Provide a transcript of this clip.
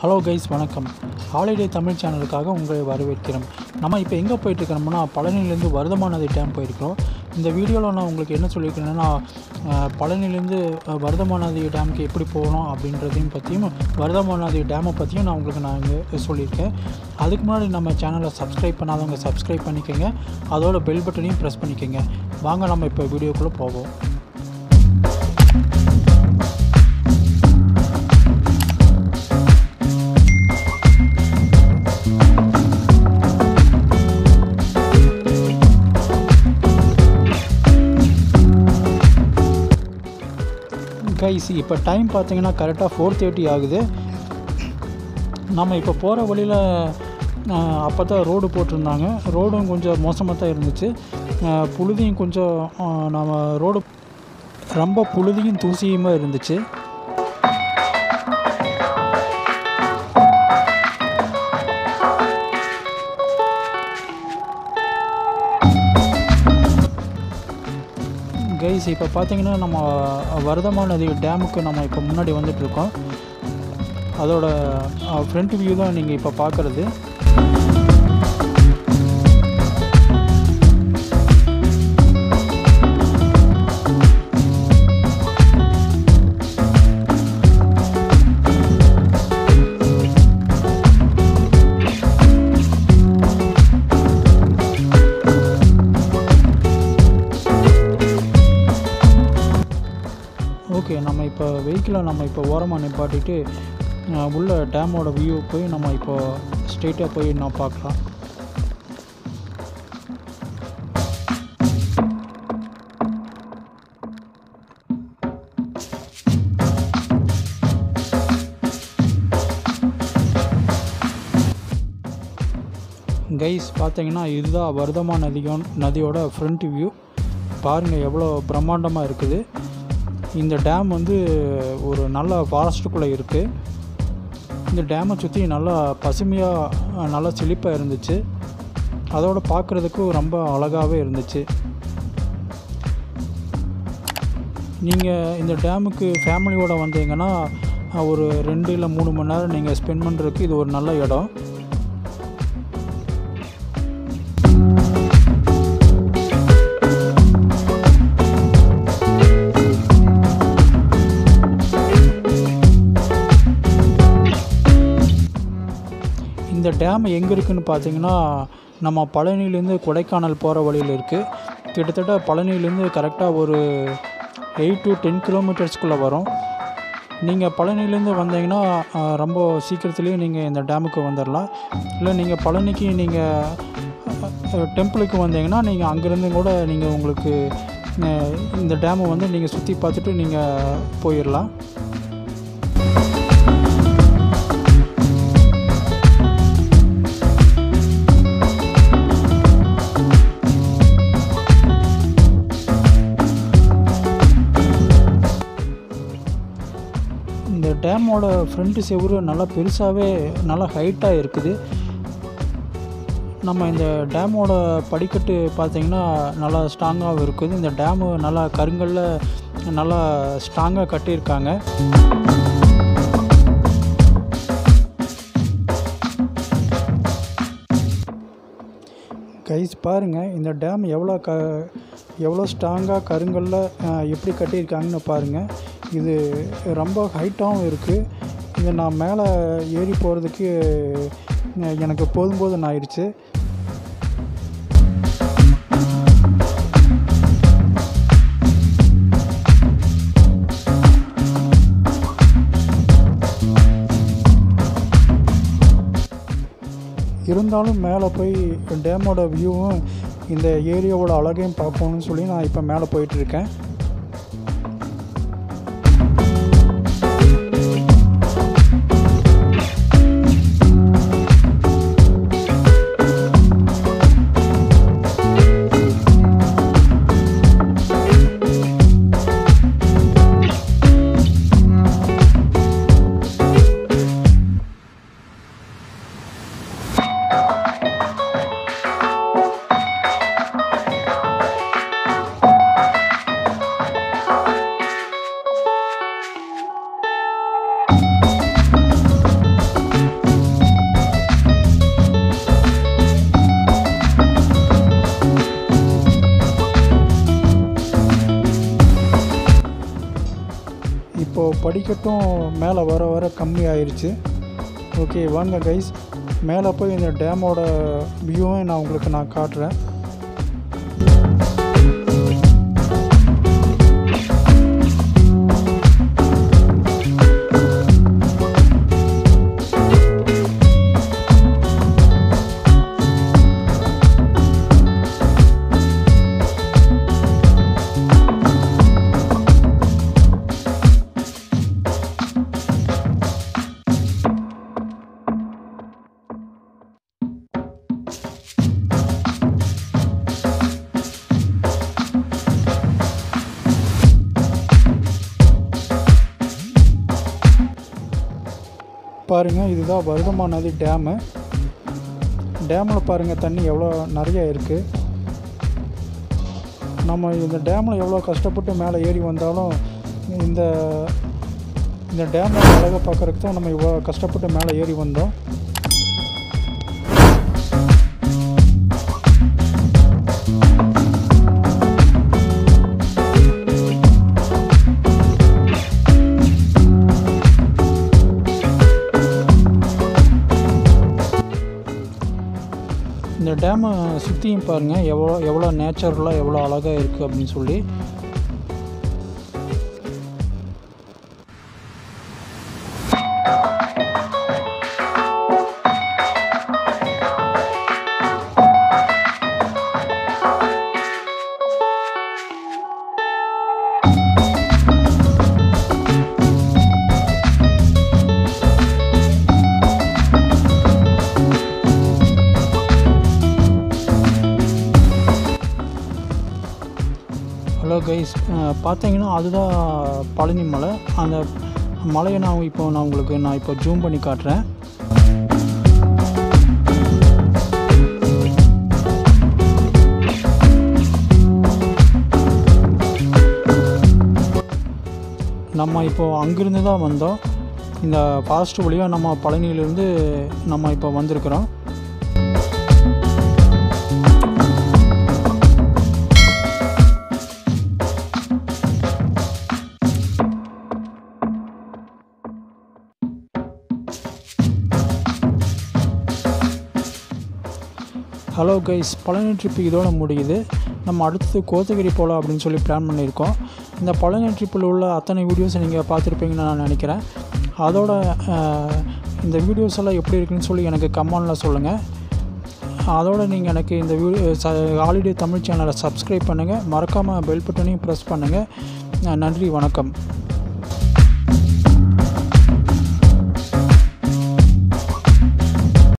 hello guys வணக்கம் holiday Tamil சேனலுக்காக உங்களை வரவேற்கிறோம் நம்ம இப்போ எங்கே போயிட்டுருக்கிறோம்னா பழனிலேருந்து வர்தமானதி டேம் போயிருக்கிறோம் இந்த வீடியோவில் நான் உங்களுக்கு என்ன சொல்லியிருக்கிறேன்னா அஹ், பழனிலேருந்து அஹ், வர்தமானதி டேமுக்கு எப்படி போகணும் அப்படின்றதையும் பற்றியும் வர்தமானதி டேமை பற்றியும் நான் உங்களுக்கு நான் இங்கே சொல்லியிருக்கேன் அதுக்கு முன்னாடி நம்ம சேனலை சப்ஸ்கிரைப் பண்ணாதவங்க சப்ஸ்கிரைப் பண்ணிக்கோங்க அதோட பெல் பட்டனையும் ப்ரெஸ் பண்ணிக்கோங்க வாங்க நம்ம இப்போ வீடியோக்குள்ளே போவோம் கைஸ் இப்போ டைம் பார்த்தீங்கன்னா கரெக்டாக ஃபோர் தேர்ட்டி ஆகுது நம்ம இப்போ போகிற வழியில் அப்போ தான் ரோடு போட்டிருந்தாங்க ரோடும் கொஞ்சம் மோசமாக தான் இருந்துச்சு அஹ், புழுதியும் கொஞ்சம் அஹ், நம்ம ரோடு ரொம்ப புழுதியும் தூசியுமாக இருந்துச்சு கைஸ் இப்போ பார்த்தீங்கன்னா நம்ம வர்தமா நதி டேமுக்கு நம்ம இப்போ முன்னாடி வந்துட்டு இருக்கோம் அதோட ஃப்ரண்ட் வியூ தான் நீங்கள் இப்போ பார்க்குறது ஓகே நம்ம இப்போ வெஹிக்கிளை நம்ம இப்போ ஓரமாக நிப்பாட்டிட்டு அஹ், உள்ள டேமோட வியூ போய் நம்ம இப்போ ஸ்ட்ரெயிட்டாக போய் நான் பார்க்கலாம் கைஸ் பார்த்தீங்கன்னா இதுதான் வர்தமா நதியும் நதியோட ஃப்ரண்ட் வியூ பாருங்கள் எவ்வளோ பிரம்மாண்டமாக இருக்குது இந்த டேம் வந்து ஒரு நல்ல ஃபாரஸ்ட்டுக்குள்ளே இருக்குது இந்த டேமை சுற்றி நல்லா பசுமையாக நல்லா செழிப்பாக இருந்துச்சு அதோட பார்க்குறதுக்கும் ரொம்ப அழகாகவே இருந்துச்சு நீங்கள் இந்த டேமுக்கு ஃபேமிலியோட வந்தீங்கன்னா ஒரு ரெண்டு இல்லை மூணு மணி நேரம் நீங்கள் ஸ்பெண்ட் பண்ணுறதுக்கு இது ஒரு நல்ல இடம் இந்த டேம் எங்கே இருக்குன்னு பார்த்தீங்கன்னா நம்ம பழனிலேருந்து கொடைக்கானல் போகிற வழியில் இருக்குது கிட்டத்தட்ட பழனிலேருந்து கரெக்டாக ஒரு எயிட் டு டென் கிலோமீட்டர்ஸ்குள்ளே வரும் நீங்கள் பழனிலேருந்து வந்தீங்கன்னா ஆஹ், ரொம்ப சீக்கிரத்துலேயே நீங்கள் இந்த டேமுக்கு வந்துடலாம் இல்லை நீங்கள் பழனிக்கு நீங்கள் டெம்பிளுக்கு வந்தீங்கன்னா நீங்கள் அங்கேருந்து கூட நீங்கள் உங்களுக்கு அஹ், இந்த டேமை வந்து நீங்கள் சுற்றி பார்த்துட்டு நீங்கள் போயிடலாம் இந்த டேமோட ஃப்ரண்ட் செவுரு நல்லா பெருசாகவே நல்லா ஹைட்டாக இருக்குது நம்ம இந்த டேமோட படிக்கட்டு பார்த்திங்கன்னா நல்லா ஸ்ட்ராங்காகவும் இருக்குது இந்த டேமு நல்லா கருங்கல்ல நல்லா ஸ்ட்ராங்காக கட்டியிருக்காங்க கைஸ் பாருங்கள் இந்த டேம் எவ்வளோ க எவ்வளோ ஸ்ட்ராங்காக கருங்கல்ல அஹ், எப்படி கட்டியிருக்காங்கன்னு பாருங்கள் இது ரொம்ப ஹைட்டாகவும் இருக்குது இது நான் மேலே ஏறி போகிறதுக்கு அஹ், எனக்கு போதும் போதும் ஆயிடுச்சு இருந்தாலும் மேலே போய் டேமோட வியூவும் இந்த ஏரியாவோட அழகையும் பார்க்கணும்னு சொல்லி நான் இப்போ மேலே போயிட்டுருக்கேன் வடிகட்டும் மேலே வர வர கம்மி ஆயிருச்சு ஓகே வாங்க கைஸ் மேலே போய் இந்த டேமோட வியூவும் நான் உங்களுக்கு நான் காட்டுறேன் பாருங்கள் இதுதான் வருதமா நதி டேமு டேமில் பாருங்கள் தண்ணி எவ்வளோ நிறைய இருக்குது நம்ம இந்த டேமில் எவ்வளோ கஷ்டப்பட்டு மேலே ஏறி வந்தாலும் இந்த இந்த டேமோட அழகை பார்க்குறதுக்கு தான் நம்ம இவ்வளோ கஷ்டப்பட்டு மேலே ஏறி வந்தோம் இந்த டேமை சுற்றியும் பாருங்கள் எவ்வளோ எவ்வளோ நேச்சுரலாக எவ்வளோ அழகாக இருக்குது அப்படின்னு சொல்லி ஹலோ கைஸ் பார்த்தீங்கன்னா அதுதான் பழனி மலை அந்த மலையை நான் இப்போ நான் உங்களுக்கு நான் இப்போ ஜூம் பண்ணி காட்டுறேன் நம்ம இப்போது அங்கேருந்து தான் வந்தோம் இந்த ஃபாஸ்ட் வழியாக நம்ம பழனியிலேருந்து நம்ம இப்போ வந்திருக்கிறோம் ஹலோ கைஸ் பழனி ட்ரிப் இதோட முடியுது நம்ம அடுத்தது கோத்தகிரி போகலாம் அப்படின்னு சொல்லி பிளான் பண்ணியிருக்கோம் இந்த பழனி ட்ரிப்பில் உள்ள அத்தனை வீடியோஸ் நீங்கள் பார்த்துருப்பீங்கன்னு நான் நினைக்கிறேன் அதோட அஹ், இந்த வீடியோஸ் எல்லாம் எப்படி இருக்குன்னு சொல்லி எனக்கு கமெண்டில் சொல்லுங்கள் அதோட நீங்கள் எனக்கு இந்த வீடியோ ச ஹாலிடே தமிழ் சேனலை சப்ஸ்கிரைப் பண்ணுங்கள் மறக்காமல் பெல் பட்டனையும் ப்ரெஸ் பண்ணுங்கள் நன்றி வணக்கம்